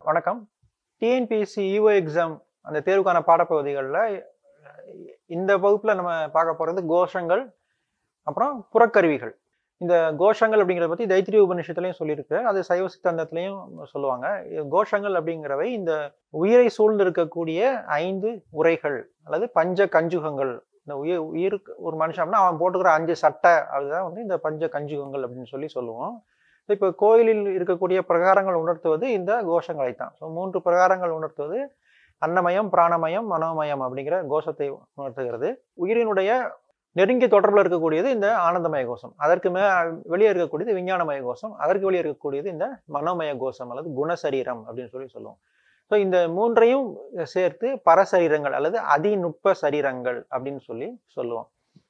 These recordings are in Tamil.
வணக்கம் டிஎன்பிஎஸ்சி யூஓ எக்ஸாம் அந்த தேர்வுக்கான பாடப்பகுதிகளில் இந்த வகுப்பில் நம்ம பார்க்க போகிறது கோஷங்கள் அப்புறம் புறக்கருவிகள் இந்த கோஷங்கள் அப்படிங்கிறத பற்றி தைத்திரிய உபநிஷத்துலையும் சொல்லியிருக்கு அது சைவ சித்தாந்தத்துலையும் சொல்லுவாங்க இது கோஷங்கள் அப்படிங்கிறவை இந்த உயிரை சூழ்ந்து இருக்கக்கூடிய ஐந்து உரைகள் அல்லது பஞ்ச கஞ்சுகங்கள் இந்த உயிர் உயிருக்கு ஒரு மனுஷன்னா அவன் போட்டுக்கிற அஞ்சு சட்டை அதுதான் வந்து இந்த பஞ்ச கஞ்சுகங்கள் அப்படின்னு சொல்லி சொல்லுவோம் இப்போ கோயிலில் இருக்கக்கூடிய பிரகாரங்கள் உணர்த்துவது இந்த கோஷங்களை தான் ஸோ மூன்று பிரகாரங்கள் உணர்த்துவது அன்னமயம் பிராணமயம் மனோமயம் அப்படிங்கிற கோஷத்தை உணர்த்துகிறது உயிரினுடைய நெருங்கிய தொடர்பில் இருக்கக்கூடியது இந்த ஆனந்தமய கோஷம் அதற்கு மே வெளியே இருக்கக்கூடியது விஞ்ஞானமய கோஷம் அதற்கு வெளியே இருக்கக்கூடியது இந்த மனோமய கோஷம் அல்லது குணசரீரம் அப்படின்னு சொல்லி சொல்லுவோம் ஸோ இந்த மூன்றையும் சேர்த்து பரசரீரங்கள் அல்லது அதிநுட்ப சரீரங்கள் அப்படின்னு சொல்லி சொல்லுவோம்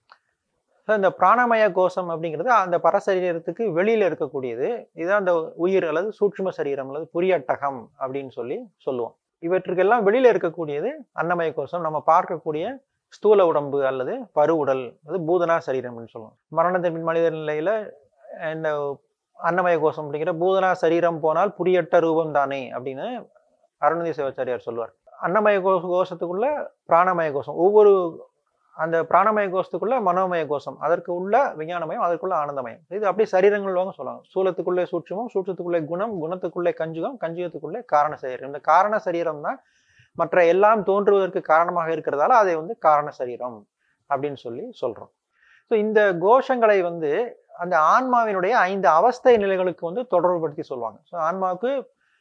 ஸோ இந்த பிராணமய கோஷம் அப்படிங்கிறது அந்த பரசரீரத்துக்கு வெளியில இருக்கக்கூடியது இதுதான் அந்த உயிர் அல்லது சூட்சும சரீரம் அல்லது புரியட்டகம் அப்படின்னு சொல்லி சொல்லுவோம் இவற்றுக்கெல்லாம் வெளியில இருக்கக்கூடியது அன்னமய கோஷம் நம்ம பார்க்கக்கூடிய ஸ்தூல உடம்பு அல்லது பரு உடல் அது பூதனா சரீரம் அப்படின்னு சொல்லுவோம் மரணத்தின் பின் மனித நிலையில இந்த அன்னமய கோஷம் அப்படிங்கிற பூதனா சரீரம் போனால் புரியட்ட ரூபம் தானே அப்படின்னு அருணதி சிவாச்சாரியார் சொல்லுவார் அன்னமய கோஷ கோஷத்துக்குள்ள பிராணமய கோஷம் ஒவ்வொரு அந்த பிராணமய கோஷத்துக்குள்ள மனோமய கோஷம் அதற்கு உள்ள விஞ்ஞானமயம் அதற்குள்ள ஆனந்தமயம் இது அப்படியே சரீரங்கள் வாங்க சொல்லுவாங்க சூலத்துக்குள்ளே சூட்சமும் சூட்சத்துக்குள்ளே குணம் குணத்துக்குள்ளே கஞ்சுகம் கஞ்சுகத்துக்குள்ளே காரண சரீரம் இந்த காரண சரீரம் தான் மற்ற எல்லாம் தோன்றுவதற்கு காரணமாக இருக்கிறதால அதை வந்து காரண சரீரம் அப்படின்னு சொல்லி சொல்றோம் ஸோ இந்த கோஷங்களை வந்து அந்த ஆன்மாவினுடைய ஐந்து அவஸ்தை நிலைகளுக்கு வந்து தொடர்புபடுத்தி சொல்லுவாங்க ஸோ ஆன்மாவுக்கு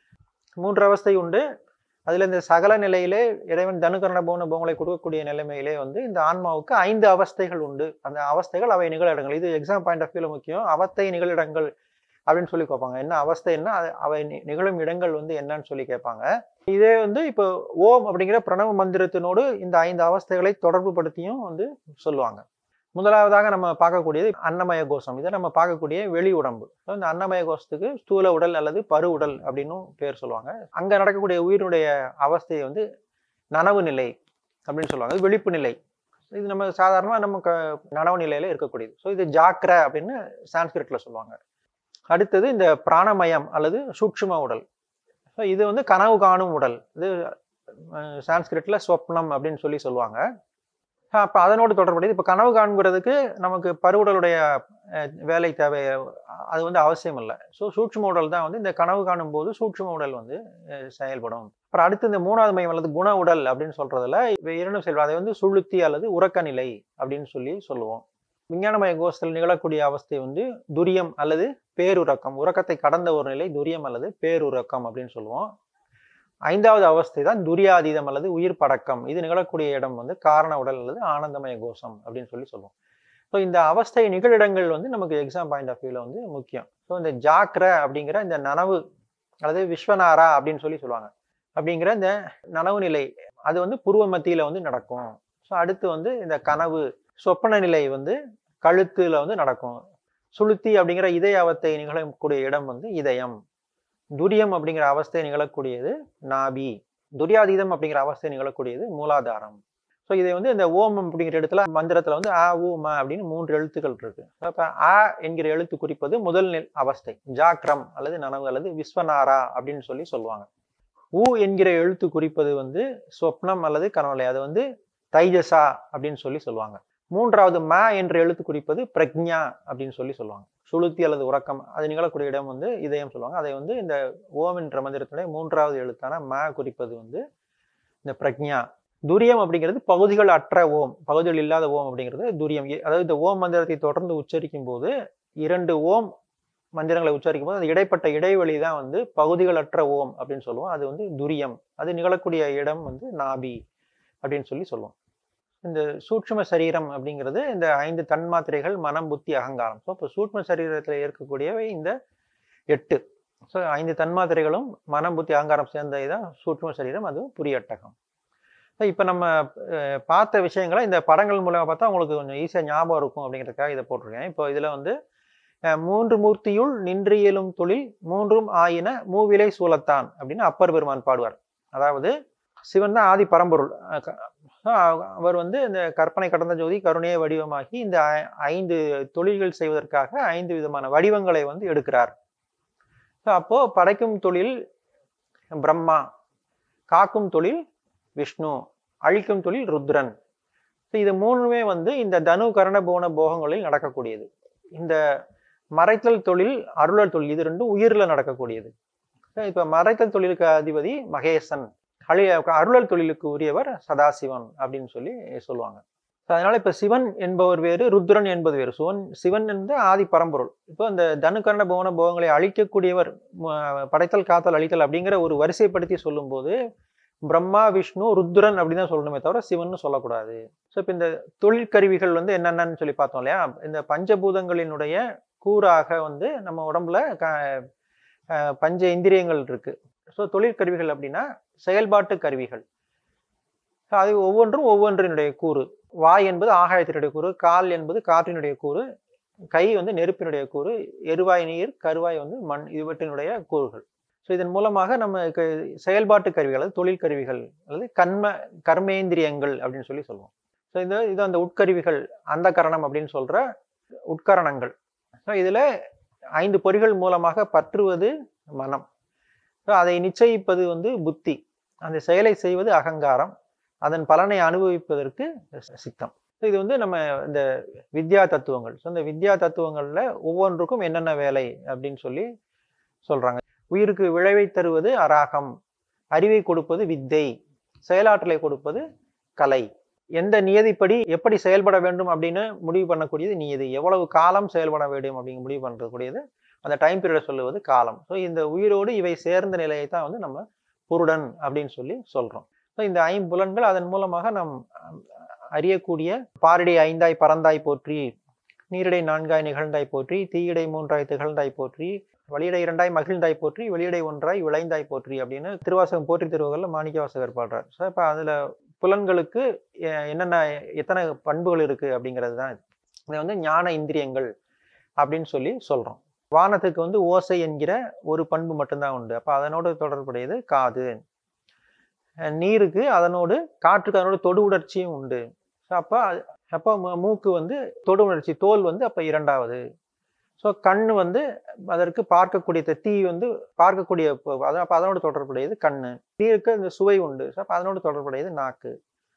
மூன்று அவஸ்தை உண்டு அதுல இந்த சகல நிலையிலே இறைவன் தனுகரண போன போங்களை கொடுக்கக்கூடிய நிலைமையிலே வந்து இந்த ஆன்மாவுக்கு ஐந்து அவஸ்தைகள் உண்டு அந்த அவஸ்தைகள் அவை நிகழிடங்கள் இது எக்ஸாம் பாயிண்ட் ஆஃப் வியூல முக்கியம் அவத்தை நிகழிடங்கள் அப்படின்னு சொல்லி கேட்பாங்க என்ன அவஸ்தைன்னா அவை நிகழும் இடங்கள் வந்து என்னன்னு சொல்லி கேட்பாங்க இதே வந்து இப்போ ஓம் அப்படிங்கிற பிரணவ மந்திரத்தினோடு இந்த ஐந்து அவஸ்தைகளை தொடர்பு படுத்தியும் வந்து சொல்லுவாங்க முதலாவதாக நம்ம பார்க்கக்கூடியது அன்னமய கோஷம் இதை நம்ம பார்க்கக்கூடிய வெளி உடம்பு இந்த அன்னமய கோஷத்துக்கு ஸ்தூல உடல் அல்லது பரு உடல் அப்படின்னும் பேர் சொல்லுவாங்க அங்க நடக்கக்கூடிய உயிரினுடைய அவஸ்தையை வந்து நனவு நிலை அப்படின்னு சொல்லுவாங்க இது விழிப்பு நிலை இது நம்ம சாதாரணமாக நம்ம க நனவு நிலையில இருக்கக்கூடியது ஸோ இது ஜாக்கிர அப்படின்னு சான்ஸ்கிரிட்ல சொல்லுவாங்க அடுத்தது இந்த பிராணமயம் அல்லது சூட்சும உடல் ஸோ இது வந்து கனவு காணும் உடல் இது சான்ஸ்கிரிட்ல ஸ்வப்னம் அப்படின்னு சொல்லி சொல்லுவாங்க அப்போ அதனோடு தொடர்புடையது இப்போ கனவு காண்கிறதுக்கு நமக்கு பருவுடலுடைய வேலை தேவை அது வந்து அவசியம் இல்லை ஸோ சூட்சும உடல் தான் வந்து இந்த கனவு காணும் போது சூட்சும உடல் வந்து செயல்படும் அப்புறம் அடுத்து இந்த மூணாவது மையம் அல்லது குண உடல் அப்படின்னு சொல்றதுல இரண்டும் செல்வம் அதை வந்து சுளுத்தி அல்லது உறக்க நிலை அப்படின்னு சொல்லி சொல்லுவோம் விஞ்ஞானமய கோஷத்தில் நிகழக்கூடிய அவஸ்தை வந்து துரியம் அல்லது பேருறக்கம் உறக்கத்தை கடந்த ஒரு நிலை துரியம் அல்லது பேருறக்கம் அப்படின்னு சொல்லுவோம் ஐந்தாவது அவஸ்தை தான் துரியாதீதம் அல்லது உயிர் படக்கம் இது நிகழக்கூடிய இடம் வந்து காரண உடல் அல்லது ஆனந்தமய கோஷம் அப்படின்னு சொல்லி சொல்லுவோம் ஸோ இந்த அவஸ்தை நிகழிடங்கள் வந்து நமக்கு எக்ஸாம் பாயிண்ட் ஆஃப் வியூல வந்து முக்கியம் ஸோ இந்த ஜாக்கிர அப்படிங்கிற இந்த நனவு அல்லது விஸ்வநாரா அப்படின்னு சொல்லி சொல்லுவாங்க அப்படிங்கிற இந்த நனவு நிலை அது வந்து பூர்வ மத்தியில வந்து நடக்கும் ஸோ அடுத்து வந்து இந்த கனவு சொப்பன நிலை வந்து கழுத்துல வந்து நடக்கும் சுளுத்தி அப்படிங்கிற இதய அவத்தை நிகழக்கூடிய இடம் வந்து இதயம் துரியம் அப்படிங்கிற அவஸ்தை நிகழக்கூடியது நாபி துரியாதீதம் அப்படிங்கிற அவஸ்தை நிகழக்கூடியது மூலாதாரம் ஸோ இதை வந்து இந்த ஓம் அப்படிங்கிற இடத்துல மந்திரத்துல வந்து ஆ ஊ ம அப்படின்னு மூன்று எழுத்துக்கள் இருக்கு அப்ப ஆ என்கிற எழுத்து குறிப்பது முதல் நில் அவஸ்தை ஜாக்ரம் அல்லது நனவு அல்லது விஸ்வநாரா அப்படின்னு சொல்லி சொல்லுவாங்க ஊ என்கிற எழுத்து குறிப்பது வந்து சொப்னம் அல்லது கனவலை அது வந்து தைஜசா அப்படின்னு சொல்லி சொல்லுவாங்க மூன்றாவது ம என்ற எழுத்து குறிப்பது பிரக்ஞா அப்படின்னு சொல்லி சொல்லுவாங்க சுளுத்தி அல்லது உறக்கம் அது நிகழக்கூடிய இடம் வந்து இதயம் சொல்லுவாங்க அதை வந்து இந்த ஓம் என்ற மந்திரத்தினுடைய மூன்றாவது எழுத்தான ம குறிப்பது வந்து இந்த பிரக்ஞா துரியம் அப்படிங்கிறது பகுதிகள் அற்ற ஓம் பகுதிகள் இல்லாத ஓம் அப்படிங்கிறது துரியம் அதாவது இந்த ஓம் மந்திரத்தை தொடர்ந்து உச்சரிக்கும் போது இரண்டு ஓம் மந்திரங்களை உச்சரிக்கும் போது அந்த இடைப்பட்ட இடைவெளி தான் வந்து பகுதிகள் அற்ற ஓம் அப்படின்னு சொல்லுவோம் அது வந்து துரியம் அது நிகழக்கூடிய இடம் வந்து நாபி அப்படின்னு சொல்லி சொல்லுவோம் இந்த சூட்சும சரீரம் அப்படிங்கிறது இந்த ஐந்து தன்மாத்திரைகள் மனம் புத்தி அகங்காரம் ஸோ இப்போ சூட்சும சரீரத்தில் இருக்கக்கூடியவை இந்த எட்டு ஸோ ஐந்து தன்மாத்திரைகளும் மனம் புத்தி அகங்காரம் சேர்ந்த தான் சூட்சும சரீரம் அது புரியட்டகம் ஸோ இப்போ நம்ம பார்த்த விஷயங்களை இந்த படங்கள் மூலமாக பார்த்தா உங்களுக்கு கொஞ்சம் ஈஸியாக ஞாபகம் இருக்கும் அப்படிங்கிறதுக்காக இதை போட்டிருக்கேன் இப்போ இதில் வந்து மூன்று மூர்த்தியுள் நின்றியலும் தொழில் மூன்றும் ஆயின மூவிலை சூலத்தான் அப்படின்னு அப்பர் பெருமான் பாடுவார் அதாவது சிவன் தான் ஆதி பரம்பொருள் அவர் வந்து இந்த கற்பனை கடந்த ஜோதி கருணையை வடிவமாகி இந்த ஐந்து தொழில்கள் செய்வதற்காக ஐந்து விதமான வடிவங்களை வந்து எடுக்கிறார் அப்போ படைக்கும் தொழில் பிரம்மா காக்கும் தொழில் விஷ்ணு அழிக்கும் தொழில் ருத்ரன் So இது மூணுமே வந்து இந்த தனு கரண போன போகங்களில் நடக்கக்கூடியது இந்த மறைத்தல் தொழில் அருளல் தொழில் இது ரெண்டும் உயிர்ல நடக்கக்கூடியது So இப்ப மறைத்தல் தொழிலுக்கு அதிபதி மகேசன் அழி அருளல் தொழிலுக்கு உரியவர் சதாசிவன் அப்படின்னு சொல்லி சொல்லுவாங்க So அதனால இப்ப சிவன் என்பவர் வேறு ருத்ரன் என்பது வேறு சிவன் சிவன் என்பது ஆதி பரம்பொருள் இப்போ இந்த தனுக்கரண போன போகங்களை அழிக்கக்கூடியவர் ம- படைத்தல் காத்தல் அழித்தல் அப்படிங்கிற ஒரு வரிசைப்படுத்தி சொல்லும்போது பிரம்மா விஷ்ணு ருத்ரன் அப்படின்னு தான் சொல்லணுமே தவிர சிவன் சொல்லக்கூடாது ஸோ இப்போ இந்த தொழிற்கருவிகள் வந்து என்னென்னு சொல்லி பார்த்தோம் இல்லையா இந்த பஞ்சபூதங்களினுடைய கூறாக வந்து நம்ம உடம்புல க அஹ் பஞ்ச இந்திரியங்கள் இருக்கு ஸோ தொழிற்கருவிகள் அப்படின்னா செயல்பாட்டு கருவிகள் So அது ஒவ்வொன்றும் ஒவ்வொன்றினுடைய கூறு வாய் என்பது ஆகாயத்தினுடைய கூறு கால் என்பது காற்றினுடைய கூறு கை வந்து நெருப்பினுடைய கூறு எருவாய் நீர் கருவாய் வந்து மண் இவற்றினுடைய கூறுகள் ஸோ இதன் மூலமாக நம்ம க- செயல்பாட்டு கருவிகள் அதாவது தொழில் கருவிகள் அல்லது கண்ம கர்மேந்திரியங்கள் அப்படின்னு சொல்லி சொல்லுவோம் ஸோ இது இது அந்த உட்கருவிகள் அந்த கரணம் அப்படின்னு சொல்ற உட்கரணங்கள் ஸோ இதுல ஐந்து பொறிகள் மூலமாக பற்றுவது மனம் ஸோ அதை நிச்சயிப்பது வந்து புத்தி அந்த செயலை செய்வது அகங்காரம் அதன் பலனை அனுபவிப்பதற்கு சித்தம் So இது வந்து நம்ம இந்த வித்யா தத்துவங்கள் ஸோ இந்த வித்யா தத்துவங்கள்ல ஒவ்வொன்றுக்கும் என்னென்ன வேலை அப்படின்னு சொல்லி சொல்றாங்க உயிருக்கு விளைவை தருவது அராகம் அறிவை கொடுப்பது வித்தை செயலாற்றலை கொடுப்பது கலை எந்த நியதிப்படி எப்படி செயல்பட வேண்டும் அப்படின்னு முடிவு பண்ணக்கூடியது நியதி எவ்வளவு காலம் செயல்பட வேண்டும் அப்படிங்க முடிவு பண்ணக்கூடியது அந்த டைம் பீரியடை சொல்லுவது காலம் ஸோ இந்த உயிரோடு இவை சேர்ந்த நிலையை தான் வந்து நம்ம புருடன் அப்படின்னு சொல்லி சொல்றோம் ஸோ இந்த ஐம்புலன்கள் அதன் மூலமாக நம் அஹ், அறியக்கூடிய பாரிடை ஐந்தாய் பறந்தாய் போற்றி நீரிடை நான்காய் நிகழ்ந்தாய் போற்றி தீயிடை மூன்றாய் திகழ்ந்தாய் போற்றி வழியிடை இரண்டாய் மகிழ்ந்தாய் போற்றி வெளியிடை ஒன்றாய் விளைந்தாய் போற்றி அப்படின்னு திருவாசகம் போற்றி திருவகல்ல மாணிக்கவாசகர் பாடுறார் ஸோ இப்போ அதுல புலன்களுக்கு எ- என்னென்ன எத்தனை பண்புகள் இருக்கு அப்படிங்கிறது தான் இது இதை வந்து ஞான இந்திரியங்கள் அப்படின்னு சொல்லி சொல்றோம் வானத்துக்கு வந்து ஓசை என்கிற ஒரு பண்பு மட்டும்தான் உண்டு அப்போ அதனோடு தொடர்புடையது காது அஹ் நீருக்கு அதனோடு காற்றுக்கு அதனோட தொடு உணர்ச்சியும் உண்டு ஸோ அப்போ அது- அப்போ மூ- மூக்கு வந்து தொடு உணர்ச்சி தோல் வந்து அப்போ இரண்டாவது ஸோ கண் வந்து அதற்கு பார்க்கக்கூடிய த- தீ வந்து பார்க்கக்கூடிய ப- அது அப்போ அதனோடு தொடர்புடையது கண்ணு நீருக்கு இந்த சுவை உண்டு ஸோ அப்போ அதனோடு தொடர்புடையது நாக்கு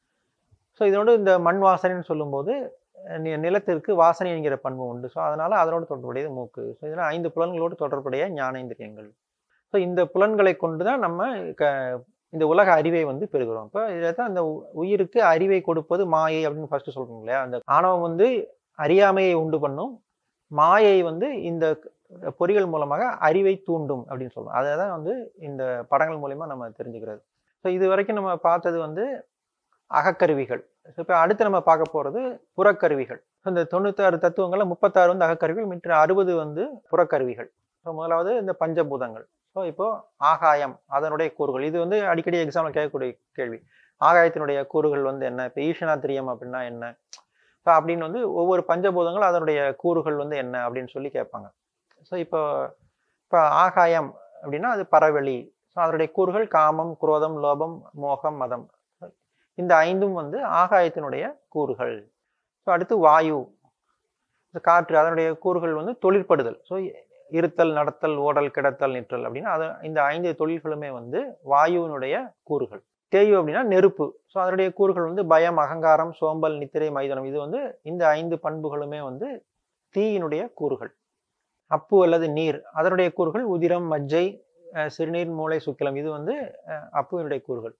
ஸோ இதனோடு இந்த மண் வாசனைன்னு சொல்லும்போது அஹ் நி- நிலத்திற்கு வாசனை என்கிற பண்பு உண்டு ஸோ அதனால அதனோடு தொடர்புடையது மூக்கு ஸோ இதெல்லாம் ஐந்து புலன்களோடு தொடர்புடைய ஞானேந்திரியங்கள் ஸோ இந்த புலன்களை கொண்டு தான் நம்ம க இந்த உலக அறிவை வந்து பெறுகிறோம் இப்போ இதில் தான் இந்த உ- உயிருக்கு அறிவை கொடுப்பது மாயை அப்படின்னு ஃபர்ஸ்ட் சொல்றோம் இல்லையா அந்த ஆணவம் வந்து அறியாமையை உண்டு பண்ணும் மாயை வந்து இந்த பொறிகள் மூலமாக அறிவை தூண்டும் அப்படின்னு சொல்றோம் அதை தான் வந்து இந்த படங்கள் மூலயமா நம்ம தெரிஞ்சுக்கிறது ஸோ இது வரைக்கும் நம்ம பார்த்தது வந்து அகக்கருவிகள் இப்போ அடுத்து நம்ம பார்க்க போறது புறக்கருவிகள் இந்த தொண்ணூத்தாறு தத்துவங்கள்ல முப்பத்தாறு வந்து அகக்கருவிகள் மற்ற அறுபது வந்து புறக்கருவிகள் ஸோ முதலாவது இந்த பஞ்சபூதங்கள் ஸோ இப்போ ஆகாயம் அதனுடைய கூறுகள் இது வந்து அடிக்கடி எக்ஸாம்பிள் கேட்கக்கூடிய கேள்வி ஆகாயத்தினுடைய கூறுகள் வந்து என்ன இப்போ ஈஷனாத்திரியம் அப்படின்னா என்ன ஸோ அப்படின்னு வந்து ஒவ்வொரு பஞ்சபூதங்கள் அதனுடைய கூறுகள் வந்து என்ன அப்படின்னு சொல்லி கேட்பாங்க ஸோ இப்போ இப்போ ஆகாயம் அப்படின்னா அது பறவெளி ஸோ அதனுடைய கூறுகள் காமம் குரோதம் லோபம் மோகம் மதம் இந்த ஐந்தும் வந்து ஆகாயத்தினுடைய கூறுகள் ஸோ அடுத்து வாயு இந்த காற்று அதனுடைய கூறுகள் வந்து தொழிற்படுதல் ஸோ இருத்தல் நடத்தல் ஓடல் கிடத்தல் நிற்றல் அப்படின்னா அது இந்த ஐந்து தொழில்களுமே வந்து வாயுவினுடைய கூறுகள் தேயு அப்படின்னா நெருப்பு ஸோ அதனுடைய கூறுகள் வந்து பயம் அகங்காரம் சோம்பல் நித்திரை மைதனம் இது வந்து இந்த ஐந்து பண்புகளுமே வந்து தீயினுடைய கூறுகள் அப்பு அல்லது நீர் அதனுடைய கூறுகள் உதிரம் மஜ்ஜை அஹ் சிறுநீர் மூளை சுக்கிலம் இது வந்து அஹ் அப்புவினுடைய கூறுகள்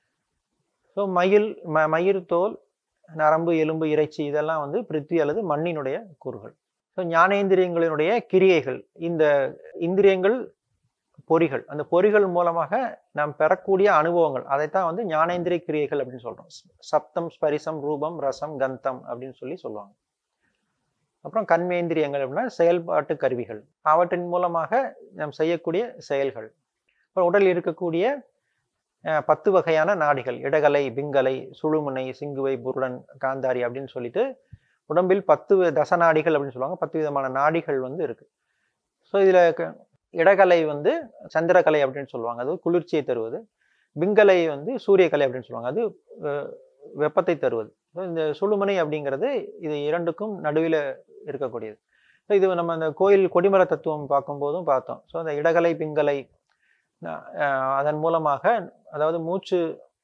ஸோ மயில் ம மயிர் தோல் நரம்பு எலும்பு இறைச்சி இதெல்லாம் வந்து பிருத்வி அல்லது மண்ணினுடைய கூறுகள் ஸோ ஞானேந்திரியங்களினுடைய கிரியைகள் இந்த இந்திரியங்கள் பொறிகள் அந்த பொறிகள் மூலமாக நாம் பெறக்கூடிய அனுபவங்கள் அதைத்தான் வந்து ஞானேந்திரிய கிரியைகள் அப்படின்னு சொல்றோம் சப்தம் ஸ்பரிசம் ரூபம் ரசம் கந்தம் அப்படின்னு சொல்லி சொல்லுவாங்க அப்புறம் கண்மேந்திரியங்கள் அப்படின்னா செயல்பாட்டு கருவிகள் அவற்றின் மூலமாக நாம் செய்யக்கூடிய செயல்கள் அப்புறம் உடலில் இருக்கக்கூடிய அஹ், பத்து வகையான நாடிகள் இடகலை பிங்கலை சுழுமுனை சிங்குவை புருடன் காந்தாரி அப்படின்னு சொல்லிட்டு உடம்பில் பத்து வி- தசநாடிகள் அப்படின்னு சொல்லுவாங்க பத்து விதமான நாடிகள் வந்து இருக்கு ஸோ இதுல க- இடகலை வந்து சந்திரகலை அப்படின்னு சொல்லுவாங்க அது குளிர்ச்சியை தருவது பிங்கலை வந்து சூரியகலை அப்படின்னு சொல்லுவாங்க அது அஹ், வெப்பத்தை தருவது So, இந்த சுழுமுனை அப்படிங்கிறது இது இரண்டுக்கும் நடுவில் இருக்கக்கூடியது ஸோ இது நம்ம அந்த கோயில் கொடிமர தத்துவம் பார்க்கும்போதும் பார்த்தோம் ஸோ அந்த இடகலை பிங்கலை அஹ் அதன் மூலமாக அதாவது மூச்சு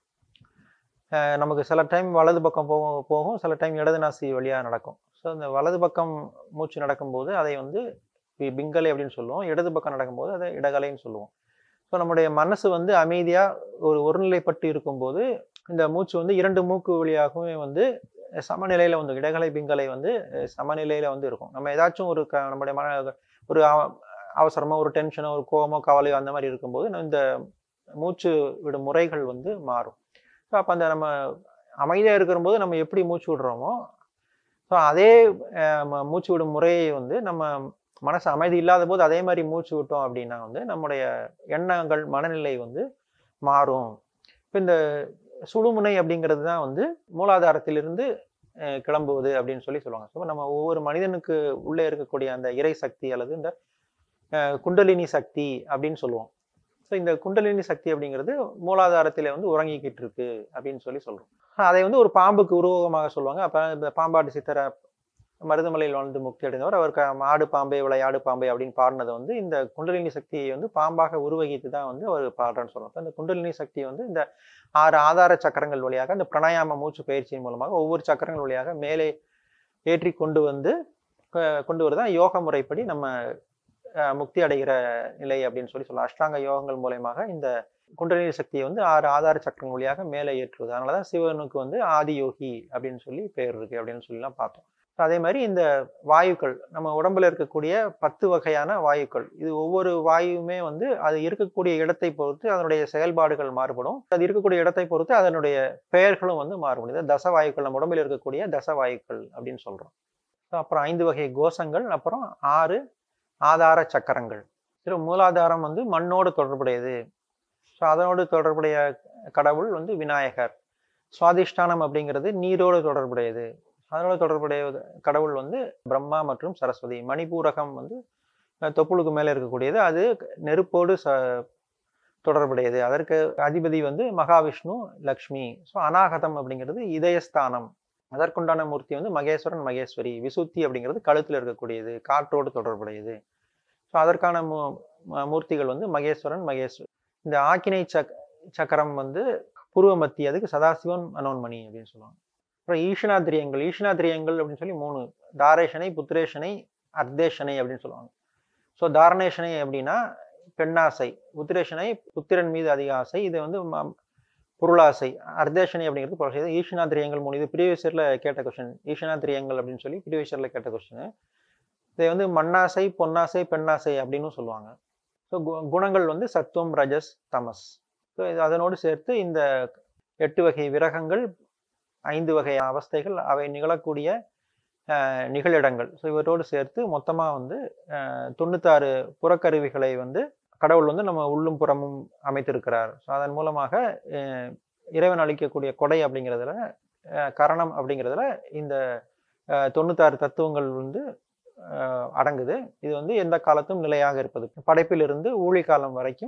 அஹ் நமக்கு சில டைம் வலது பக்கம் போகும் போகும் சில டைம் இடது நாசி வழியாக நடக்கும் ஸோ இந்த வலது பக்கம் மூச்சு நடக்கும்போது அதை வந்து பி- பிங்கலை அப்படின்னு சொல்லுவோம் இடது பக்கம் நடக்கும்போது அதை இடகலைன்னு சொல்லுவோம் ஸோ நம்முடைய மனசு வந்து அமைதியாக ஒரு ஒருநிலைப்பட்டு இருக்கும்போது இந்த மூச்சு வந்து இரண்டு மூக்கு வழியாகவே வந்து சமநிலையில் வந்து இடகலை பிங்கலை வந்து அஹ் சமநிலையில் வந்து இருக்கும் நம்ம ஏதாச்சும் ஒரு க நம்முடைய மன ஒரு அவ- அவசரமோ ஒரு டென்ஷனோ ஒரு கோவமோ கவலையோ அந்த மாதிரி இருக்கும்போது நம்ம இந்த மூச்சு விடும் முறைகள் வந்து மாறும் ஸோ அப்போ அந்த நம்ம அமைதியாக இருக்கிறபோது நம்ம எப்படி மூச்சு விடுறோமோ ஸோ அதே அஹ், ம- மூச்சு விடும் முறையை வந்து நம்ம மனசு அமைதி இல்லாத போது அதே மாதிரி மூச்சு விட்டோம் அப்படின்னா வந்து நம்முடைய எண்ணங்கள் மனநிலை வந்து மாறும் இப்போ இந்த சுடுமுனை அப்படிங்கிறது தான் வந்து மூலாதாரத்திலிருந்து அஹ், கிளம்புவது அப்படின்னு சொல்லி சொல்லுவாங்க ஸோ நம்ம ஒவ்வொரு மனிதனுக்கு உள்ளே இருக்கக்கூடிய அந்த இறை சக்தி அல்லது இந்த அஹ், குண்டலினி சக்தி அப்படின்னு சொல்லுவோம் ஸோ இந்த குண்டலினி சக்தி அப்படிங்கிறது மூலாதாரத்தில் வந்து உறங்கிக்கிட்டு இருக்கு அப்படின்னு சொல்லி சொல்றோம் அதை வந்து ஒரு பாம்புக்கு உருவகமாக சொல்லுவாங்க அப்போ இந்த பாம்பாட்டு சித்தரை மருதமலையில் வாழ்ந்து முக்தி அடைந்தவர் அவர் க- ஆடு பாம்பே விளையாடு பாம்பே அப்படின்னு பாடினதை வந்து இந்த குண்டலினி சக்தியை வந்து பாம்பாக உருவகித்து தான் வந்து அவர் பாடுறேன்னு சொல்லுவோம் அப்ப இந்த குண்டலினி சக்தி வந்து இந்த ஆறு ஆதார சக்கரங்கள் வழியாக இந்த பிராணாயாம மூச்சு பயிற்சியின் மூலமாக ஒவ்வொரு சக்கரங்கள் வழியாக மேலே ஏற்றி கொண்டு வந்து அஹ், கொண்டு வரதான் யோக முறைப்படி நம்ம அஹ், முக்தி அடைகிற நிலை அப்படின்னு சொல்லி சொல்லலாம் அஷ்டாங்க யோகங்கள் மூலயமாக இந்த குண்டலினி சக்தியை வந்து ஆறு ஆதார சக்கரங்கள் வழியாக மேலே ஏற்றுவது அதனால தான் சிவனுக்கு வந்து ஆதியோகி அப்படின்னு சொல்லி பேர் இருக்கு அப்படின்னு சொல்லிலாம் பார்த்தோம் So அதே மாதிரி இந்த வாயுக்கள் நம்ம உடம்புல இருக்கக்கூடிய பத்து வகையான வாயுக்கள் இது ஒவ்வொரு வாயுவுமே வந்து அது இருக்கக்கூடிய இடத்தை பொறுத்து அதனுடைய செயல்பாடுகள் மாறுபடும் அது இருக்கக்கூடிய இடத்தை பொறுத்து அதனுடைய பெயர்களும் வந்து மாறுபடும் இதை தச வாயுக்கள் நம்ம உடம்பில் இருக்கக்கூடிய தச வாயுக்கள் அப்படின்னு சொல்றோம் So அப்புறம் ஐந்து வகை கோஷங்கள் அப்புறம் ஆறு ஆதார சக்கரங்கள் சில மூலாதாரம் வந்து மண்ணோடு தொடர்புடையது ஸோ அதனோடு தொடர்புடைய கடவுள் வந்து விநாயகர் சுவாதிஷ்டானம் அப்படிங்கிறது நீரோடு தொடர்புடையது அதனோடு தொடர்புடைய கடவுள் வந்து பிரம்மா மற்றும் சரஸ்வதி மணிபூரகம் வந்து அஹ், தொப்புளுக்கு மேலே இருக்கக்கூடியது அது நெருப்போடு ச தொடர்புடையது அதற்கு அதிபதி வந்து மகாவிஷ்ணு லக்ஷ்மி ஸோ அநாகதம் அப்படிங்கிறது இதயஸ்தானம் அதற்குண்டான மூர்த்தி வந்து மகேஸ்வரன் மகேஸ்வரி விசுத்தி அப்படிங்கிறது கழுத்தில் இருக்கக்கூடியது காற்றோடு தொடர்புடையது ஸோ அதற்கான மூ ம- மூர்த்திகள் வந்து மகேஸ்வரன் மகேஸ்வரி இந்த ஆக்கினை சக் சக்கரம் வந்து பூர்வ மத்தி அதுக்கு சதாசிவன் மனோன்மணி அப்படின்னு சொல்லுவாங்க அப்புறம் ஈஷனாத்திரியங்கள் ஈஷனாத்திரியங்கள் அப்படின்னு சொல்லி மூணு தாரேஷனை புத்திரேஷனை அர்த்தேஷனை அப்படின்னு சொல்லுவாங்க ஸோ தாரணேஷனை அப்படின்னா பெண்ணாசை புத்திரேஷனை புத்திரன் மீது அதிக ஆசை இது வந்து ம- பொருளாசை அர்த்தேஷனை அப்படிங்கிறது பொருளாசை ஈஷனாத்திரியங்கள் மூணு இது ப்ரீவியஸ் இயர்ல கேட்ட கொஸ்டின் ஈஷனாத்திரியங்கள் அப்படின்னு சொல்லி ப்ரீவியஸ் இயர்ல கேட்ட கொஸ்டின் இதை வந்து மண்ணாசை பொன்னாசை பெண்ணாசை அப்படின்னு சொல்லுவாங்க ஸோ குணங்கள் வந்து சத்துவம் ரஜஸ் தமஸ் ஸோ இது அதனோடு சேர்த்து இந்த எட்டு வகை விரகங்கள் ஐந்து வகை அவஸ்தைகள் அவை நிகழக்கூடிய அஹ், நிகழிடங்கள் ஸோ இவற்றோடு சேர்த்து மொத்தமாக வந்து அஹ், தொண்ணூத்தாறு புறக்கருவிகளை வந்து கடவுள் வந்து நம்ம உள்ளும் புறமும் அமைத்திருக்கிறார் ஸோ அதன் மூலமாக அஹ், இறைவன் அளிக்கக்கூடிய கொடை அப்படிங்கிறதுல அஹ், கரணம் அப்படிங்கிறதுல இந்த அஹ், தொண்ணூத்தாறு தத்துவங்கள் வந்து அஹ், அடங்குது இது வந்து எந்த காலத்தும் நிலையாக இருப்பது படைப்பிலிருந்து ஊழி காலம் வரைக்கும்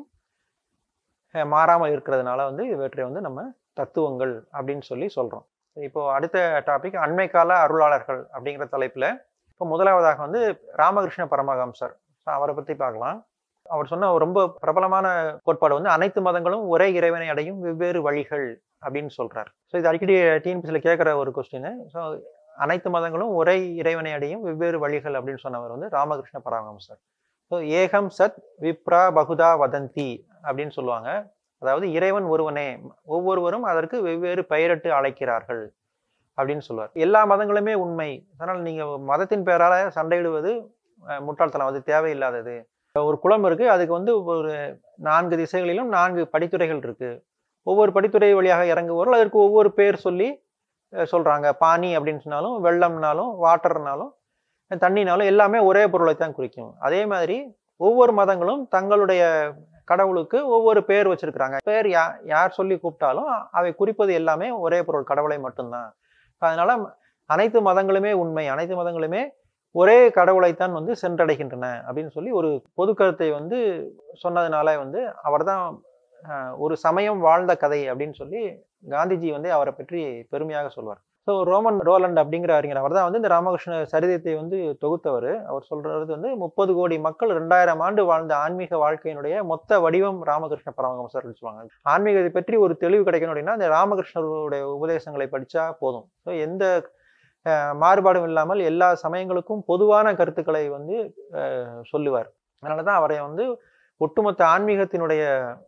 அஹ், மாறாமல் இருக்கிறதுனால வந்து இவற்றை வந்து நம்ம தத்துவங்கள் அப்படின்னு சொல்லி சொல்றோம் இப்போ அடுத்த டாபிக் அண்மை கால அருளாளர்கள் அப்படிங்கிற தலைப்புல இப்போ முதலாவதாக வந்து ராமகிருஷ்ண பரமஹம்சர் So, அவரை பத்தி பார்க்கலாம் அவர் சொன்ன ஒரு ரொம்ப பிரபலமான கோட்பாடு வந்து அனைத்து மதங்களும் ஒரே இறைவனை அடையும் வெவ்வேறு வழிகள் அப்படின்னு சொல்றார் ஸோ இது அடிக்கடி டிஎன்பிசியில் கேட்குற ஒரு கொஸ்டின் ஸோ அனைத்து மதங்களும் ஒரே இறைவனை அடையும் வெவ்வேறு வழிகள் அப்படின்னு சொன்னவர் வந்து ராமகிருஷ்ண பரமஹம்சர் ஸோ ஏகம் சத் விப்ரா பகுதா வதந்தி அப்படின்னு சொல்லுவாங்க அதாவது இறைவன் ஒருவனே ஒவ்வொருவரும் அதற்கு வெவ்வேறு பெயரிட்டு அழைக்கிறார்கள் அப்படின்னு சொல்லுவார் எல்லா மதங்களுமே உண்மை அதனால் நீங்க மதத்தின் பெயரால சண்டையிடுவது அஹ், முட்டாள்தனம் அது தேவையில்லாதது ஒரு குளம் இருக்கு அதுக்கு வந்து ஒரு நான்கு திசைகளிலும் நான்கு படித்துறைகள் இருக்கு ஒவ்வொரு படித்துறை வழியாக இறங்குவோர்கள் அதற்கு ஒவ்வொரு பேர் சொல்லி அஹ், சொல்றாங்க பானி அப்படின்னு சொன்னாலும் வெள்ளம்னாலும் வாட்டர்னாலும் தண்ணினாலும் எல்லாமே ஒரே பொருளை தான் குறிக்கும் அதே மாதிரி ஒவ்வொரு மதங்களும் தங்களுடைய கடவுளுக்கு ஒவ்வொரு பேர் வச்சிருக்கிறாங்க பேர் யா யார் சொல்லி கூப்பிட்டாலும் அவை குறிப்பது எல்லாமே ஒரே பொருள் கடவுளை மட்டும்தான் அதனால அனைத்து மதங்களுமே உண்மை அனைத்து மதங்களுமே ஒரே கடவுளைத்தான் வந்து சென்றடைகின்றன அப்படின்னு சொல்லி ஒரு பொது கருத்தை வந்து சொன்னதுனால வந்து அவர்தான் அஹ், ஒரு சமயம் வாழ்ந்த கதை அப்படின்னு சொல்லி காந்திஜி வந்து அவரை பற்றி பெருமையாக சொல்வார் ஸோ ரோமன் ரோலண்ட் அப்படிங்கிற அறிஞர் அவர் தான் வந்து இந்த ராமகிருஷ்ண சரிதத்தை வந்து தொகுத்தவர் அவர் சொல்றது வந்து முப்பது கோடி மக்கள் ரெண்டாயிரம் ஆண்டு வாழ்ந்த ஆன்மீக வாழ்க்கையினுடைய மொத்த வடிவம் ராமகிருஷ்ண பரமஹம்சர் அப்படின்னு சொல்லுவாங்க ஆன்மீகத்தை பற்றி ஒரு தெளிவு கிடைக்கணும் அப்படின்னா இந்த ராமகிருஷ்ணருடைய உபதேசங்களை படிச்சா போதும் ஸோ எந்த அஹ், மாறுபாடும் இல்லாமல் எல்லா சமயங்களுக்கும் பொதுவான கருத்துக்களை வந்து அஹ், சொல்லுவார் அதனால தான் அவரை வந்து ஒட்டுமொத்த ஆன்மீகத்தினுடைய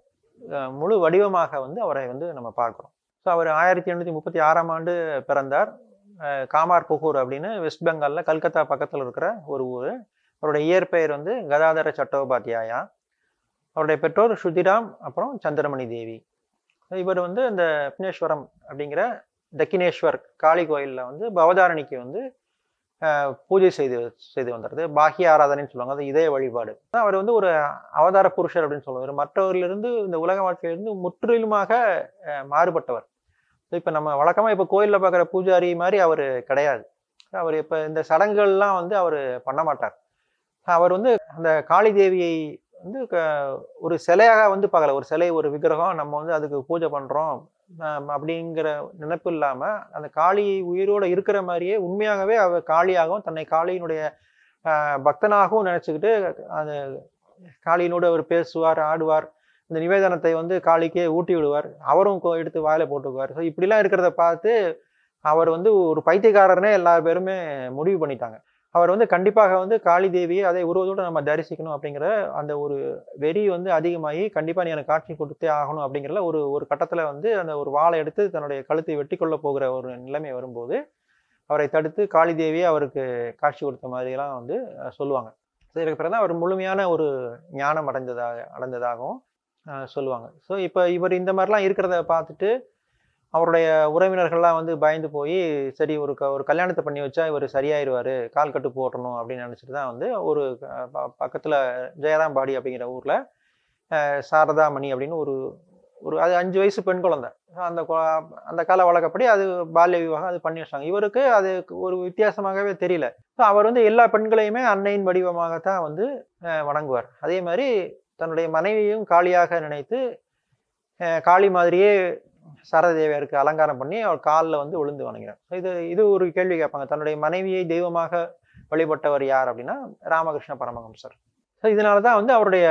அஹ், முழு வடிவமாக வந்து அவரை வந்து நம்ம பார்க்குறோம் ஸோ அவர் ஆயிரத்தி எண்ணூற்றி முப்பத்தி ஆறாம் ஆண்டு பிறந்தார் அஹ், காமார் புகூர் அப்படின்னு வெஸ்ட் பெங்காலில் கல்கத்தா பக்கத்தில் இருக்கிற ஒரு ஊர் அவருடைய இயற்பெயர் வந்து கதாதர சட்டோபாத்தியாயா அவருடைய பெற்றோர் சுதிராம் அப்புறம் சந்திரமணி தேவி இவர் வந்து இந்த விக்னேஸ்வரம் அப்படிங்கிற தக்கினேஸ்வர் காளி கோயிலில் வந்து பவதாரணிக்கு வந்து அஹ், பூஜை செய்து செய்து வந்தார் பாக்கிய ஆராதனைன்னு சொல்லுவாங்க அது இதய வழிபாடு அவர் வந்து ஒரு அவதார புருஷர் அப்படின்னு சொல்லுவார் மற்றவர்களிருந்து இந்த உலக வாழ்க்கையிலிருந்து முற்றிலுமாக அஹ், மாறுபட்டவர் இப்போ நம்ம வழக்கமாக இப்போ கோயிலில் பார்க்குற பூஜாரி மாதிரி அவர் கிடையாது அவர் இப்போ இந்த சடங்குகள்லாம் வந்து அவர் பண்ண மாட்டார் அவர் வந்து அந்த காளி தேவியை வந்து க- ஒரு சிலையாக வந்து பார்க்கல ஒரு சிலை ஒரு விக்கிரகம் நம்ம வந்து அதுக்கு பூஜை பண்ணுறோம் அப்படிங்கிற நினைப்பு இல்லாமல் அந்த காளி உயிரோட இருக்கிற மாதிரியே உண்மையாகவே அவ காளியாகவும் தன்னை காளியினுடைய ஆஹ், பக்தனாகவும் நினச்சிக்கிட்டு அந்த காளியினோடு அவர் பேசுவார் ஆடுவார் இந்த நிவேதனத்தை வந்து காளிக்கே ஊட்டி விடுவார் அவரும் கொ- எடுத்து வாயில போட்டுக்குவார் ஸோ இப்படிலாம் இருக்கிறத பார்த்து அவர் வந்து ஒரு பைத்தியக்காரர்னே எல்லா பேருமே முடிவு பண்ணிட்டாங்க அவர் வந்து கண்டிப்பாக வந்து காளி தேவியை அதே உருவத்தோடு நம்ம தரிசிக்கணும் அப்படிங்கிற அந்த ஒரு வெறி வந்து அதிகமாகி கண்டிப்பாக நீ எனக்கு காட்சி கொடுத்தே ஆகணும் அப்படிங்கிறல ஒரு ஒரு கட்டத்தில் வந்து அந்த ஒரு வாளை எடுத்து தன்னுடைய கழுத்தை வெட்டி கொள்ள போகிற ஒரு நிலைமை வரும்போது அவரை தடுத்து காளி தேவியை அவருக்கு காட்சி கொடுத்த மாதிரியெல்லாம் வந்து அஹ், சொல்லுவாங்க ஸோ இதுக்கு பிறகு தான் அவர் முழுமையான ஒரு ஞானம் அடைந்ததாக அடைந்ததாகவும் அஹ், சொல்லுவாங்க ஸோ இப்போ இவர் இந்த மாதிரிலாம் இருக்கிறத பார்த்துட்டு அவருடைய உறவினர்கள்லாம் வந்து பயந்து போய் சரி ஒரு க ஒரு கல்யாணத்தை பண்ணி வச்சா இவர் சரியாயிருவார் கால் கட்டு போட்டணும் அப்படின்னு நினச்சிட்டு தான் வந்து ஒரு பக்கத்தில் ஜெயராம்பாடி அப்படிங்கிற ஊரில் சாரதாமணி அப்படின்னு ஒரு ஒரு அது அஞ்சு வயசு பெண் குழந்தை அந்த கொ- அந்த கால வழக்கப்படி அது பால்ய விவாகம் அது பண்ணி வச்சாங்க இவருக்கு அது ஒரு வித்தியாசமாகவே தெரியல ஸோ அவர் வந்து எல்லா பெண்களையுமே அன்னையின் வடிவமாகத்தான் வந்து அஹ், வணங்குவார் அதே மாதிரி தன்னுடைய மனைவியும் காளியாக நினைத்து அஹ், காளி மாதிரியே சரதேவியருக்கு அலங்காரம் பண்ணி அவர் காலில் வந்து விழுந்து வணங்குறார் So இது இது ஒரு கேள்வி கேட்பாங்க தன்னுடைய மனைவியை தெய்வமாக வழிபட்டவர் யார் அப்படின்னா ராமகிருஷ்ண பரமஹம்சர் ஸோ இதனால தான் வந்து அவருடைய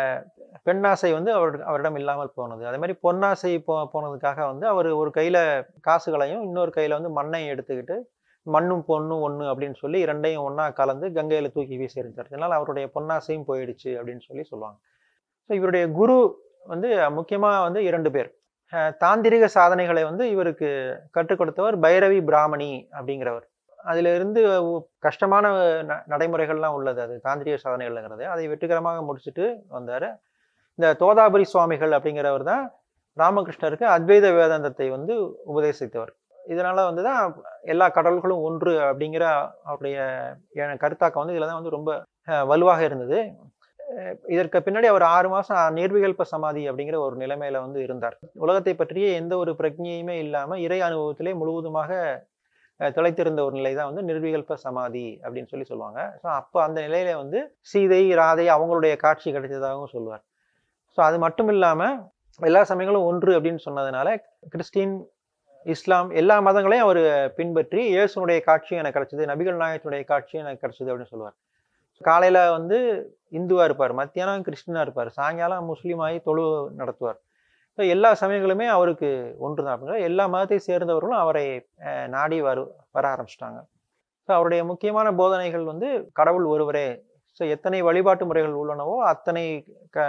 பெண்ணாசை வந்து அவர் அவரிடம் இல்லாமல் போனது அதே மாதிரி பொன்னாசை போ போனதுக்காக வந்து அவர் ஒரு கையில் காசுகளையும் இன்னொரு கையில் வந்து மண்ணையும் எடுத்துக்கிட்டு மண்ணும் பொண்ணும் ஒன்று அப்படின்னு சொல்லி இரண்டையும் ஒன்றா கலந்து கங்கையில் தூக்கி வீசி எறிஞ்சார் இதனால் அவருடைய பொன்னாசையும் போயிடுச்சு அப்படின்னு சொல்லி சொல்லுவாங்க ஸோ இவருடைய குரு வந்து முக்கியமாக வந்து இரண்டு பேர் அஹ் தாந்திரிக சாதனைகளை வந்து இவருக்கு கற்றுக் கொடுத்தவர் பைரவி பிராமணி அப்படிங்கிறவர் அதுல இருந்து ஒ- கஷ்டமான ந- நடைமுறைகள்லாம் உள்ளது அது தாந்திரிக சாதனைகள்ங்கிறது அதை வெற்றிகரமாக முடிச்சுட்டு வந்தார் இந்த தோதாபுரி சுவாமிகள் அப்படிங்கிறவர் தான் ராமகிருஷ்ணருக்கு அத்வைத வேதாந்தத்தை வந்து உபதேசித்தவர் இதனால வந்து தான் எல்லா கடவுள்களும் ஒன்று அப்படிங்கிற அவருடைய எ- கருத்தாக்கம் வந்து இதில் தான் வந்து ரொம்ப அஹ், வலுவாக இருந்தது அஹ், இதற்கு பின்னாடி அவர் ஆறு மாசம் நிர்விகல்ப சமாதி அப்படிங்கிற ஒரு நிலைமையில வந்து இருந்தார் உலகத்தை பற்றிய எந்த ஒரு பிரஜையுமே இல்லாம இறை அனுபவத்திலே முழுவதுமாக அஹ், திளைத்திருந்த ஒரு நிலை தான் வந்து நிர்விகல்ப சமாதி அப்படின்னு சொல்லி சொல்லுவாங்க ஸோ அப்போ அந்த நிலையில வந்து சீதை ராதை அவங்களுடைய காட்சி கிடைத்ததாகவும் சொல்லுவார் ஸோ அது மட்டும் இல்லாம எல்லா சமயங்களும் ஒன்று அப்படின்னு சொன்னதுனால கிறிஸ்டின் இஸ்லாம் எல்லா மதங்களையும் அவர் பின்பற்றி இயேசுனுடைய காட்சியும் எனக்கு கிடைச்சது நபிகள் நாயகத்தினுடைய காட்சியும் எனக்கு கிடைச்சது அப்படின்னு சொல்லுவார் காலையில வந்து இந்துவா இருப்பார் மத்தியானம் கிறிஸ்டினா இருப்பார் சாயங்காலம் முஸ்லீம் ஆகி தொழு நடத்துவார் ஸோ எல்லா சமயங்களுமே அவருக்கு ஒன்று தான் அப்படிங்கிற எல்லா மதத்தை சேர்ந்தவர்களும் அவரை அஹ், நாடி வரு வர ஆரம்பிச்சிட்டாங்க ஸோ அவருடைய முக்கியமான போதனைகள் வந்து கடவுள் ஒருவரே ஸோ எத்தனை வழிபாட்டு முறைகள் உள்ளனவோ அத்தனை க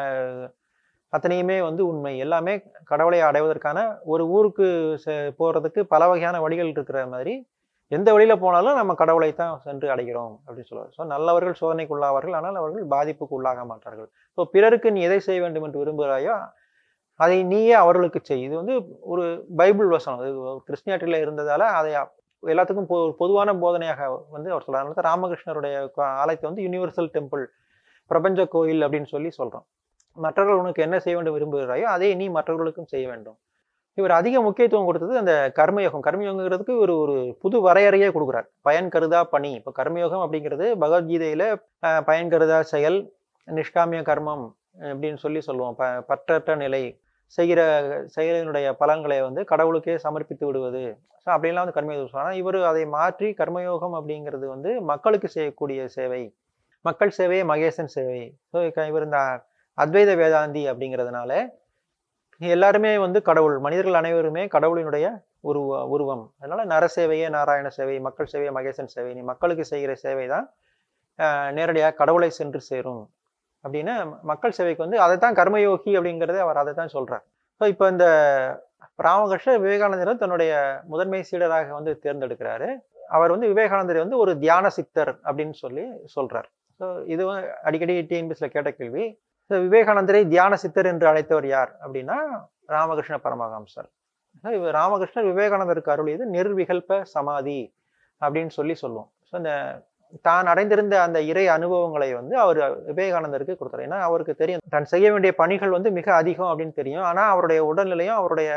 அத்தனையுமே வந்து உண்மை எல்லாமே கடவுளை அடைவதற்கான ஒரு ஊருக்கு செ- போறதுக்கு பல வகையான வழிகள் இருக்கிற மாதிரி எந்த வழியில போனாலும் நம்ம கடவுளை தான் சென்று அடைகிறோம் அப்படின்னு சொல்லுவார் ஸோ நல்லவர்கள் சோதனைக்கு உள்ளாவார்கள் ஆனால் அவர்கள் பாதிப்புக்கு உள்ளாக மாட்டார்கள் ஸோ பிறருக்கு நீ எதை செய்ய வேண்டும் என்று விரும்புகிறாயோ அதை நீயே அவர்களுக்கு செய் இது வந்து ஒரு பைபிள் வசனம் இது கிறிஸ்டியானிட்டியில் இருந்ததால அதை எல்லாத்துக்கும் பொ பொதுவான போதனையாக வந்து அவர் சொல்றாரு அதனால தான் ராமகிருஷ்ணருடைய கோ- ஆலயத்தை வந்து யுனிவர்சல் டெம்பிள் பிரபஞ்ச கோயில் அப்படின்னு சொல்லி சொல்றோம் மற்றவர்கள் உனக்கு என்ன செய்ய வேண்டும் விரும்புகிறாயோ அதை நீ மற்றவர்களுக்கும் செய்ய வேண்டும் இவர் அதிக முக்கியத்துவம் கொடுத்தது அந்த கர்மயோகம் கர்மயோகங்கிறதுக்கு ஒரு ஒரு புது வரையறையே கொடுக்குறார் பயன் கருதா பணி இப்போ கர்மயோகம் அப்படிங்கிறது பகவத்கீதையில அஹ், பயன் கருதா செயல் நிஷ்காமிய கர்மம் அப்படின்னு சொல்லி சொல்லுவோம் ப பற்றற்ற நிலை செய்கிற செயலினுடைய பலன்களை வந்து கடவுளுக்கே சமர்ப்பித்து விடுவது ஸோ அப்படின்லாம் வந்து கர்மயோகம் சொல்லுவாங்க ஆனால் இவர் அதை மாற்றி கர்மயோகம் அப்படிங்கிறது வந்து மக்களுக்கு செய்யக்கூடிய சேவை மக்கள் சேவையே மகேசன் சேவை ஸோ இவர் இந்த அத்வைத வேதாந்தி அப்படிங்கிறதுனால எல்லாருமே வந்து கடவுள் மனிதர்கள் அனைவருமே கடவுளினுடைய உருவ உருவம் அதனால நரசேவையே நாராயண சேவை மக்கள் சேவையே மகேசன் சேவை நீ மக்களுக்கு செய்கிற சேவை தான் நேரடியாக கடவுளை சென்று சேரும் அப்படின்னு மக்கள் சேவைக்கு வந்து அதை தான் கர்மயோகி அப்படிங்கிறது அவர் அதை தான் சொல்றார் ஸோ இப்போ இந்த ராமகிருஷ்ணர் விவேகானந்தர் தன்னுடைய முதன்மை சீடராக வந்து தேர்ந்தெடுக்கிறாரு அவர் வந்து விவேகானந்தரை வந்து ஒரு தியான சித்தர் அப்படின்னு சொல்லி சொல்றார் ஸோ இது அடிக்கடி டிஎன்பிஎஸ்ல கேட்ட கேள்வி ஸோ விவேகானந்தரை தியான சித்தர் என்று அழைத்தவர் யார் அப்படின்னா ராமகிருஷ்ண பரமஹம்சர் இவர் ராமகிருஷ்ணர் விவேகானந்தருக்கு அருளியது நிர்விகல்ப சமாதி அப்படின்னு சொல்லி சொல்லுவோம் ஸோ இந்த தான் அடைந்திருந்த அந்த இறை அனுபவங்களை வந்து அவர் விவேகானந்தருக்கு கொடுத்தார் ஏன்னா அவருக்கு தெரியும் தான் செய்ய வேண்டிய பணிகள் வந்து மிக அதிகம் அப்படின்னு தெரியும் ஆனால் அவருடைய உடல்நிலையும் அவருடைய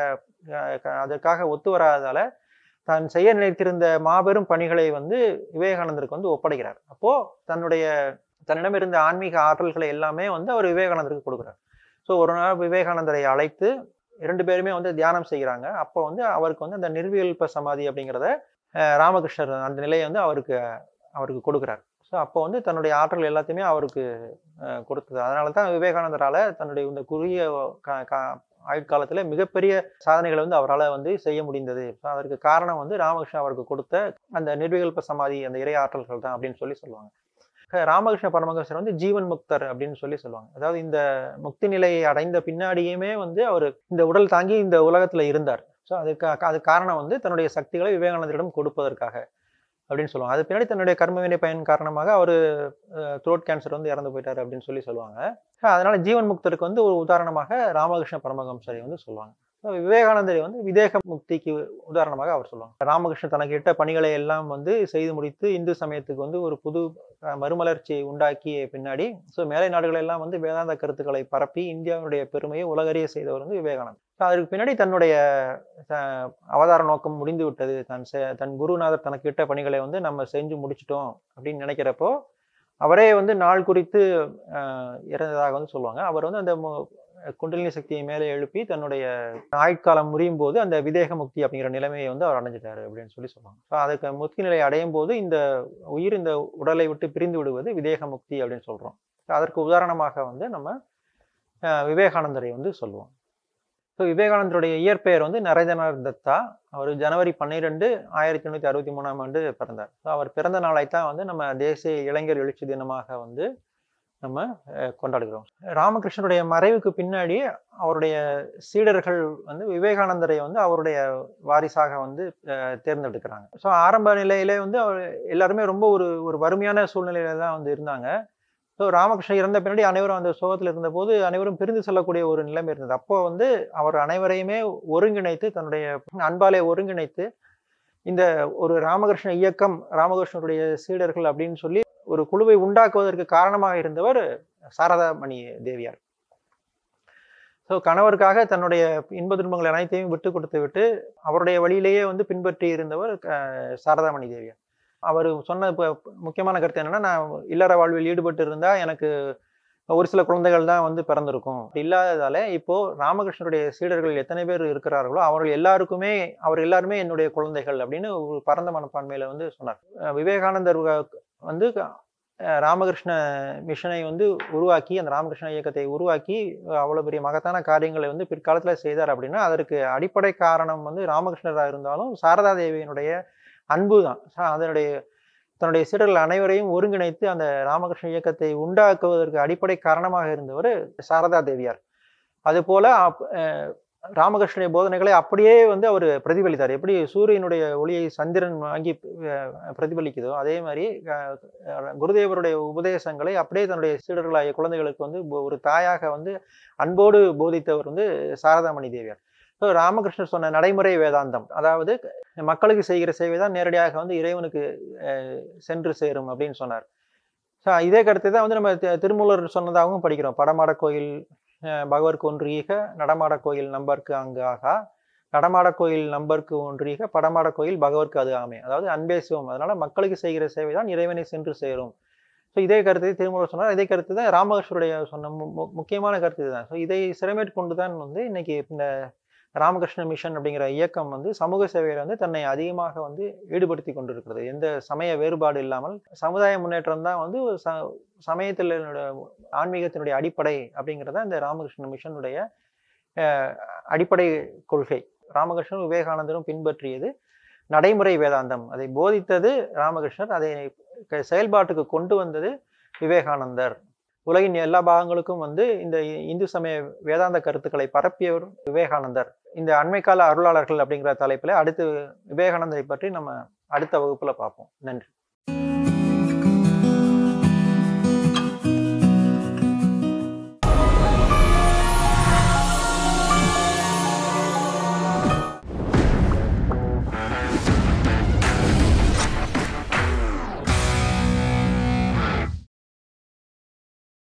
அதற்காக ஒத்து வராததால தான் செய்ய நினைத்திருந்த மாபெரும் பணிகளை வந்து விவேகானந்தருக்கு வந்து ஒப்படைக்கிறார் அப்போ தன்னுடைய தன்னிடம் இருந்த ஆன்மீக ஆற்றல்களை எல்லாமே வந்து அவர் விவேகானந்தருக்கு கொடுக்குறார் ஸோ ஒரு நாள் விவேகானந்தரை அழைத்து இரண்டு பேருமே வந்து தியானம் செய்கிறாங்க அப்போ வந்து அவருக்கு வந்து அந்த நிர்வியல்ப சமாதி அப்படிங்கிறத ராமகிருஷ்ணர் அந்த நிலையை வந்து அவருக்கு அவருக்கு கொடுக்குறார் ஸோ அப்போ வந்து தன்னுடைய ஆற்றல் எல்லாத்தையுமே அவருக்கு கொடுத்தது அதனால தான் விவேகானந்தரால் தன்னுடைய இந்த குறுகிய ஆயுட்காலத்தில் மிகப்பெரிய சாதனைகளை வந்து அவரால் வந்து செய்ய முடிந்தது அதற்கு காரணம் வந்து ராமகிருஷ்ணன் அவருக்கு கொடுத்த அந்த நிர்விகல்ப சமாதி அந்த இறை ஆற்றல்கள் தான் அப்படின்னு சொல்லி சொல்லுவாங்க ராமகிருஷ்ண பரமஹம்சர் வந்து ஜீவன் முக்தர் அப்படின்னு சொல்லி சொல்லுவாங்க அதாவது இந்த முக்தி நிலையை அடைந்த பின்னாடியுமே வந்து அவர் இந்த உடல் தாங்கி இந்த உலகத்துல இருந்தார் ஸோ அதுக்கு அது காரணம் வந்து தன்னுடைய சக்திகளை விவேகானந்தரிடம் கொடுப்பதற்காக அப்படின்னு சொல்லுவாங்க அது பின்னாடி தன்னுடைய கர்மவினை பயன் காரணமாக அவர் த்ரோட் கேன்சர் வந்து இறந்து போயிட்டார் அப்படின்னு சொல்லி சொல்லுவாங்க அதனால ஜீவன் முக்தருக்கு வந்து ஒரு உதாரணமாக ராமகிருஷ்ண பரமஹம்சரை வந்து சொல்லுவாங்க விவேகானந்தரை வந்து விதேக முக்திக்கு உதாரணமாக அவர் சொல்லுவாங்க ராமகிருஷ்ணன் தனக்கு இட்ட பணிகளை எல்லாம் வந்து செய்து முடித்து இந்து சமயத்துக்கு வந்து ஒரு புது மறுமலர்ச்சியை உண்டாக்கிய பின்னாடி ஸோ மேலை நாடுகள் எல்லாம் வந்து வேதாந்த கருத்துக்களை பரப்பி இந்தியாவுடைய பெருமையை உலகறிய செய்தவர் வந்து விவேகானந்தர் அதற்கு பின்னாடி தன்னுடைய அவதார நோக்கம் முடிந்து விட்டது தன் தன் குருநாதர் தனக்கு இட்ட பணிகளை வந்து நம்ம செஞ்சு முடிச்சிட்டோம் அப்படின்னு நினைக்கிறப்போ அவரே வந்து நாள் குறித்து இறந்ததாக வந்து சொல்லுவாங்க அவர் வந்து அந்த குண்டலினி சக்தியை மேலே எழுப்பி தன்னுடைய ஆயுட்காலம் முடியும் போது அந்த விதேக முக்தி அப்படிங்கிற நிலைமையை வந்து அவர் அடைஞ்சிட்டாரு அப்படின்னு சொல்லி சொல்லுவாங்க ஸோ அதுக்கு முக்தி நிலை அடையும் போது இந்த உயிர் இந்த உடலை விட்டு பிரிந்து விடுவது விதேக முக்தி அப்படின்னு சொல்றோம் அதற்கு உதாரணமாக வந்து நம்ம விவேகானந்தரை வந்து சொல்லுவோம் ஸோ விவேகானந்தருடைய இயற்பெயர் வந்து நரேந்திரநாத் தத்தா அவர் ஜனவரி பன்னிரெண்டு ஆயிரத்தி எண்ணூற்றி அறுபத்தி மூணாம் ஆண்டு பிறந்தார் ஸோ அவர் பிறந்த நாளை தான் வந்து நம்ம தேசிய இளைஞர் எழுச்சி தினமாக வந்து நம்ம கொண்டாடுகிறோம் ராமகிருஷ்ணனுடைய மறைவுக்கு பின்னாடி அவருடைய சீடர்கள் வந்து விவேகானந்தரை வந்து அவருடைய வாரிசாக வந்து தேர்ந்தெடுக்கிறாங்க ஸோ ஆரம்ப நிலையிலே வந்து அவர் எல்லாருமே ரொம்ப ஒரு ஒரு வறுமையான சூழ்நிலையில தான் வந்து இருந்தாங்க ஸோ ராமகிருஷ்ணன் இறந்த பின்னாடி அனைவரும் அந்த சோகத்தில் இருந்தபோது அனைவரும் பிரிந்து செல்லக்கூடிய ஒரு நிலைமை இருந்தது அப்போ வந்து அவர் அனைவரையுமே ஒருங்கிணைத்து தன்னுடைய அன்பாலே ஒருங்கிணைத்து இந்த ஒரு ராமகிருஷ்ண இயக்கம் ராமகிருஷ்ணனுடைய சீடர்கள் அப்படின்னு சொல்லி ஒரு குழுவை உண்டாக்குவதற்கு காரணமாக இருந்தவர் சாரதாமணி தேவியார் ஸோ கணவருக்காக தன்னுடைய இன்ப துன்பங்கள் அனைத்தையும் விட்டு கொடுத்து விட்டு அவருடைய வழியிலேயே வந்து பின்பற்றி இருந்தவர் சாரதாமணி தேவியார் அவர் சொன்ன இப்போ முக்கியமான கருத்து என்னன்னா நான் இல்லற வாழ்வில் ஈடுபட்டு இருந்தா எனக்கு ஒரு சில குழந்தைகள் தான் வந்து பிறந்திருக்கும் இல்லாததால இப்போ ராமகிருஷ்ணருடைய சீடர்கள் எத்தனை பேர் இருக்கிறார்களோ அவர்கள் எல்லாருக்குமே அவர் எல்லாருமே என்னுடைய குழந்தைகள் அப்படின்னு ஒரு பரந்த மனப்பான்மையில வந்து சொன்னார் விவேகானந்தர் வந்து ராமகிருஷ்ண மிஷனை வந்து உருவாக்கி அந்த ராமகிருஷ்ண இயக்கத்தை உருவாக்கி அவ்வளோ பெரிய மகத்தான காரியங்களை வந்து பிற்காலத்தில் செய்தார் அப்படின்னா அதற்கு அடிப்படை காரணம் வந்து ராமகிருஷ்ணராக இருந்தாலும் சாரதா தேவியினுடைய அன்பு தான் அதனுடைய தன்னுடைய சீடர்கள் அனைவரையும் ஒருங்கிணைத்து அந்த ராமகிருஷ்ண இயக்கத்தை உண்டாக்குவதற்கு அடிப்படை காரணமாக இருந்தவர் சாரதா தேவியார் அது போல ராமகிருஷ்ணனுடைய போதனைகளை அப்படியே வந்து அவர் பிரதிபலித்தார் எப்படி சூரியனுடைய ஒளியை சந்திரன் வாங்கி பிரதிபலிக்குதோ அதே மாதிரி குருதேவருடைய உபதேசங்களை அப்படியே தன்னுடைய சீடர்களாகிய குழந்தைகளுக்கு வந்து ஒரு தாயாக வந்து அன்போடு போதித்தவர் வந்து சாரதாமணி தேவியார் ஸோ ராமகிருஷ்ணர் சொன்ன நடைமுறை வேதாந்தம் அதாவது மக்களுக்கு செய்கிற சேவை தான் நேரடியாக வந்து இறைவனுக்கு சென்று சேரும் அப்படின்னு சொன்னார் ஸோ இதே கருத்தை தான் வந்து நம்ம திருமூலர் சொன்னதாகவும் படிக்கிறோம் படமாட கோயில் பகவர்க்கு ஒன்றீக நடமாட கோயில் நம்பருக்கு அங்கு ஆகா நடமாட கோயில் நம்பருக்கு ஒன்றீக படமாட கோயில் பகவர்க்கு அது ஆமே அதாவது அன்பே சிவம் அதனால மக்களுக்கு செய்கிற சேவை தான் இறைவனை சென்று சேரும் ஸோ ஸோ இதே கருத்தை திருமூலர் சொன்னார் இதே கருத்து தான் ராமகிருஷ்ணருடைய சொன்ன மு- மு- முக்கியமான கருத்து இதுதான் ஸோ இதை சிறமேற்கொண்டு தான் வந்து இன்னைக்கு இந்த ராமகிருஷ்ண மிஷன் அப்படிங்கிற இயக்கம் வந்து சமூக சேவையில வந்து தன்னை அதிகமாக வந்து ஈடுபடுத்தி கொண்டிருக்கிறது எந்த சமய வேறுபாடு இல்லாமல் சமுதாய முன்னேற்றம் தான் வந்து ஒரு ச சமயத்தில் ஆன்மீகத்தினுடைய அடிப்படை அப்படிங்கிறத இந்த ராமகிருஷ்ண மிஷனுடைய அஹ், அடிப்படை கொள்கை ராமகிருஷ்ணன் விவேகானந்தரும் பின்பற்றியது நடைமுறை வேதாந்தம் அதை போதித்தது ராமகிருஷ்ணர் அதை க- செயல்பாட்டுக்கு கொண்டு வந்தது விவேகானந்தர் உலகின் எல்லா பாகங்களுக்கும் வந்து இந்த இ- இந்து சமய வேதாந்த கருத்துக்களை பரப்பியவர் விவேகானந்தர் இந்த அண்மைக்கால அருளாளர்கள் அப்படிங்கிற தலைப்பில் அடுத்து விவேகானந்தரை பற்றி நம்ம அடுத்த வகுப்புல பார்ப்போம் நன்றி